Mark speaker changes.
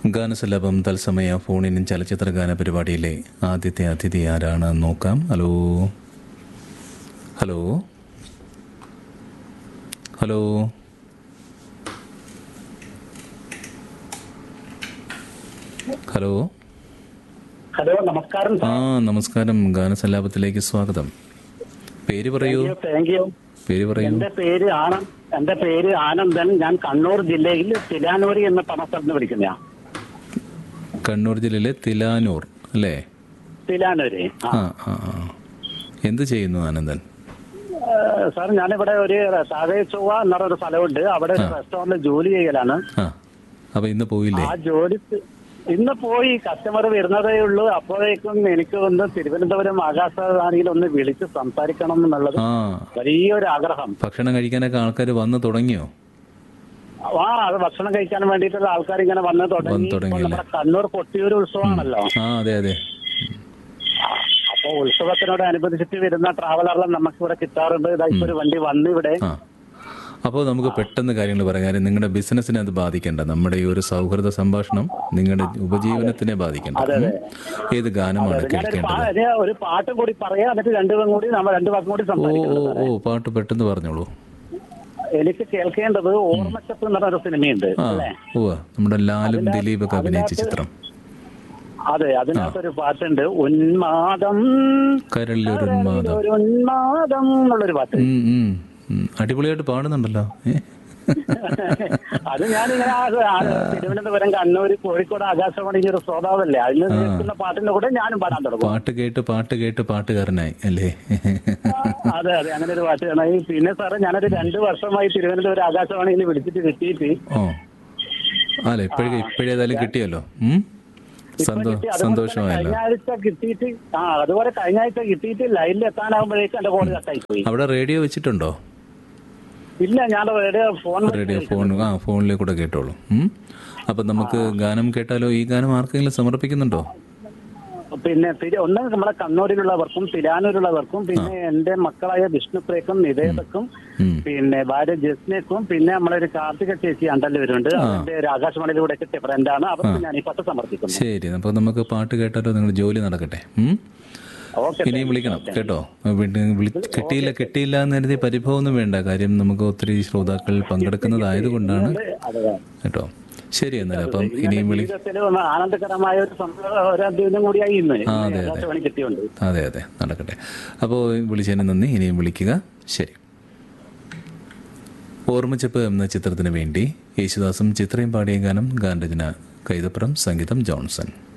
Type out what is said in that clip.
Speaker 1: ഗാനസല്ലാപം തത്സമയ ഫോണിനും ചലച്ചിത്ര ഗാന പരിപാടിയിലെ ആദ്യത്തെ അതിഥി ആരാണ് നോക്കാം hello hello hello hello
Speaker 2: hello നമസ്കാരം
Speaker 1: ആ നമസ്കാരം ഗാനസല്ലാപത്തിലേക്ക് സ്വാഗതം പേര് പറയൂ
Speaker 2: താങ്ക് യു
Speaker 1: പേര് പറയൂ
Speaker 2: എന്റെ പേര് ആനന്ദ് എന്റെ പേര് ആനന്ദൻ ഞാൻ കണ്ണൂർ ജില്ലയിൽ തിലാനൂരി എന്ന പണസ്ഥലത്ത് വിളിക്കുന്ന
Speaker 1: കണ്ണൂർ ജില്ലയിലെ തിലാനൂർ അല്ലേ
Speaker 2: തിലാനൂര് ആ.
Speaker 1: ആ ആ ആ എന്ത് ചെയ്യുന്നു ആനന്ദൻ
Speaker 2: ഏഹ് സാർ ഞാനിവിടെ ഒരു താഴെ ചൊവ്വ എന്നൊരു സ്ഥലമുണ്ട് അവിടെ ഒരു റെസ്റ്റോറന്റിൽ ജോലി ചെയ്യലാണ്
Speaker 1: ആ അപ്പൊ ഇന്ന് പോയില്ലേ
Speaker 2: ആ ജോലി ഇന്ന് പോയി കസ്റ്റമർ വരുന്നതേ ഉള്ളൂ അപ്പോഴേക്കും എനിക്ക് ഒന്ന് തിരുവനന്തപുരം ആകാശവാണിയിൽ ഒന്ന് വിളിച്ച് സംസാരിക്കണം എന്നുള്ളത്
Speaker 1: ആ
Speaker 2: വലിയൊരു ആഗ്രഹം
Speaker 1: ഭക്ഷണം കഴിക്കാനൊക്കെ ആൾക്കാർ വന്ന് തുടങ്ങിയോ
Speaker 2: ആ അത് ഭക്ഷണം കഴിക്കാൻ വേണ്ടിയിട്ടുള്ള ആൾക്കാർ ഇങ്ങനെ വന്ന് തുടങ്ങി
Speaker 1: വന്ന്
Speaker 2: ഇപ്പോൾ
Speaker 1: തുടങ്ങിയല്ലേ?
Speaker 2: നമ്മുടെ കണ്ണൂർ കൊട്ടിയൂർ ഉത്സവമാണല്ലോ
Speaker 1: ആ അതെ അതെ
Speaker 2: അപ്പൊ ഉത്സവത്തിനോട് അനുബന്ധിച്ചിട്ട് വരുന്ന ട്രാവലറെല്ലാം നമുക്ക് ഇവിടെ കിട്ടാറുണ്ട് ഇതാ ഇപ്പൊ ഒരു വണ്ടി വന്നു ഇവിടെ
Speaker 1: ആ അപ്പോൾ നമുക്ക് പെട്ടെന്ന് കാര്യങ്ങൾ പറയാം കാര്യം നിങ്ങളുടെ ബിസിനസ്സിനെ അത് ബാധിക്കേണ്ട നമ്മുടെ ഈ ഒരു സൗഹൃദ സംഭാഷണം നിങ്ങളുടെ ഉപജീവനത്തിനെ ബാധിക്കേണ്ട ഉം. ഏത് ഗാനമാണ്
Speaker 2: ഞാനൊരു
Speaker 1: കേൾക്കേണ്ടത്
Speaker 2: പാ- ഞാൻ ഒരു പാട്ടും കൂടി പറയാം എന്നിട്ട് രണ്ടുപേരും കൂടി നമ്മൾ രണ്ടു വാക്കും കൂടി
Speaker 1: ഓ ഓ
Speaker 2: സംസാരിക്കുന്നത്
Speaker 1: ഓ പാട്ട് പെട്ടെന്ന് പറഞ്ഞോളൂ
Speaker 2: എനിക്ക് കേൾക്കേണ്ടത് ഓർമ്മച്ചപ്പ് എന്ന് പറഞ്ഞ ഒരു സിനിമയുണ്ട്
Speaker 1: ആ
Speaker 2: അല്ലേ
Speaker 1: ഓ നമ്മുടെ ലാലും ദിലീപൊക്കെ അഭിനയിച്ച ചിത്രം
Speaker 2: അതെ അതിനകത്തൊരു പാട്ടുണ്ട് ഉന്മാദം
Speaker 1: കരളിലൊരു ഉന്മാദം
Speaker 2: ഒരു ഉന്മാദം എന്നുള്ളൊരു പാട്ട്
Speaker 1: ഉം, ഉം, ഉം. അടിപൊളിയായിട്ട് പാടുന്നുണ്ടല്ലോ ഏ?
Speaker 2: അത് ഞാനിങ്ങനെ ആ- ആ തിരുവനന്തപുരം കണ്ണൂർ കോഴിക്കോട് ആകാശവാണി ഒരു ശ്രോതാവല്ലേ അതിന് കേൾക്കുന്ന പാട്ടിന്റെ കൂടെ ഞാനും പാടാൻ തുടങ്ങും
Speaker 1: പാട്ട് കേട്ട് പാട്ട് കേട്ട് പാട്ടുകാരനായി അല്ലേ
Speaker 2: അതെ അതെ അങ്ങനെ ഒരു പാട്ടാണ് ഈ പിന്നെ സാറേ ഞാനൊരു രണ്ടു വർഷമായി തിരുവനന്തപുരം ആകാശവാണിയിൽ വിളിച്ചിട്ട് കിട്ടിയിട്ട്
Speaker 1: ഓ അല്ല ഇപ്പോഴേ ഇപ്പോഴേതായാലും കിട്ടിയല്ലോ ഉം? സന്തോ
Speaker 2: കിട്ടി. അതുപോലെ തന്നെ
Speaker 1: സന്തോഷമായല്ലോ
Speaker 2: കഴിഞ്ഞ ആഴ്ച കിട്ടിയിട്ട് ആ അതുപോലെ കഴിഞ്ഞ ആഴ്ച കിട്ടിയിട്ട് ലൈനിൽ എത്താനാകുമ്പോഴേക്കും എന്റെ കോൾ കട്ടായി പോയി
Speaker 1: അവിടെ റേഡിയോ വെച്ചിട്ടുണ്ടോ
Speaker 2: ഇല്ല ഞാൻ റേഡിയോ ഫോൺ
Speaker 1: റേഡിയോ ഫോൺ ആ ഫോണിലേക്ക് കൂടെ കേട്ടോളൂ ഉം? അപ്പൊ നമുക്ക് ഗാനം കേട്ടാലോ ഈ ഗാനം ആർക്കെങ്കിലും സമർപ്പിക്കുന്നുണ്ടോ
Speaker 2: പിന്നെ തിരു- ഒന്ന് നമ്മളെ കണ്ണൂരിലുള്ളവർക്കും തിരാനൂരുള്ളവർക്കും പിന്നെ എന്റെ മക്കളായ വിഷ്ണുപ്രേക്കും നിവേദക്കും
Speaker 1: ഉം.
Speaker 2: പിന്നെ ഭാര്യ ജസ്നയ്ക്കും പിന്നെ നമ്മളെ ഒരു കാർത്തിക ചേച്ചി അണ്ടല്ലൂരുണ്ട് അവരുടെ ഒരു ആകാശവാണിയിലൂടെ കിട്ടിയ ഫ്രണ്ടാണ് അവർക്ക് ഞാൻ ഈ പത്ത് സമർപ്പിക്കുന്നു
Speaker 1: ശരി അപ്പൊ നമുക്ക് പാട്ട് കേട്ടാലോ നിങ്ങളുടെ ജോലി നടക്കട്ടെ ഉം?
Speaker 2: ഓക്കെ
Speaker 1: ഇനിയും വിളിക്കണം കേട്ടോ വീണ്ടും വിളി- കിട്ടിയില്ല കിട്ടിയില്ല എന്ന് കരുതി പരിഭവമൊന്നും വേണ്ട കാര്യം നമുക്ക് ഒത്തിരി ശ്രോതാക്കൾ പങ്കെടുക്കുന്നതായതുകൊണ്ടാണ്
Speaker 2: അതെ
Speaker 1: കേട്ടോ ശരി എന്നാൽ അപ്പം ഇനിയും വിളി
Speaker 2: ജീവിതത്തിൽ ഒന്ന് ആനന്ദകരമായ ഒരു സംഭവം ഒരു ദിവസം കൂടിയായി ഇന്ന്
Speaker 1: ആ, അതെ, അതെ.
Speaker 2: ആകാശവാണി കിട്ടിയുണ്ട്
Speaker 1: അതെ അതെ നടക്കട്ടെ അപ്പോൾ വിളിച്ചതിന് നന്ദി ഇനിയും വിളിക്കുക ശരി ഓർമ്മച്ചപ്പ് എന്ന ചിത്രത്തിന് വേണ്ടി യേശുദാസും ചിത്രയും പാടിയ ഗാനം ഗാനരചന കൈതപ്പുറം സംഗീതം ജോൺസൺ